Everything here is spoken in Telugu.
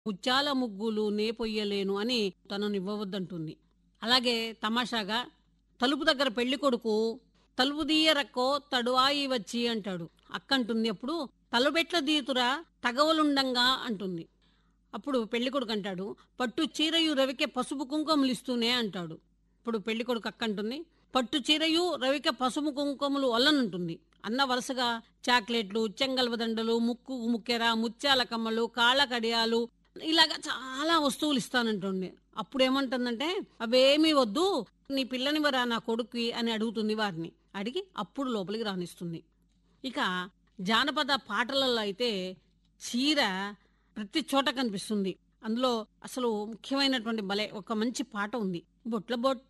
ముత్యాల ముగ్గులు నే పొయ్యలేను అని తనను ఇవ్వవద్దంటుంది అలాగే తమాషాగా తలుపు దగ్గర పెళ్లి కొడుకు తలుపు దీయరక్కో తడువాయి వచ్చి అంటాడు అక్క అంటుంది అప్పుడు తలుబెట్ల దీతురా తగవలుండంగా అంటుంది అప్పుడు పెళ్లి కొడుకు అంటాడు పట్టు చీరయు రవికే పసుపు కుంకుమలిస్తూనే అంటాడు ఇప్పుడు పెళ్లి కొడుకు అక్క అంటుంది పట్టు చీరయు రవికే పసుపు కుంకుమలు వల్లనంటుంది అన్న వరుసగా చాక్లెట్లు చెంగల్వదండలు ముక్కు ముక్కెర ముత్యాల కమ్మలు కాళ్ళ కడియాలు ఇలాగా చాలా వస్తువులు ఇస్తానంటుంది అప్పుడు ఏమంటుందంటే అవేమీ వద్దు నీ పిల్లనివరా నా కొడుక్కి అని అడుగుతుంది వారిని అడిగి అప్పుడు లోపలికి రానిస్తుంది ఇక జానపద పాటలలో అయితే చీర ప్రతి చోట కనిపిస్తుంది అందులో అసలు ముఖ్యమైనటువంటి భలే ఒక మంచి పాట ఉంది బొట్ల బొట్టు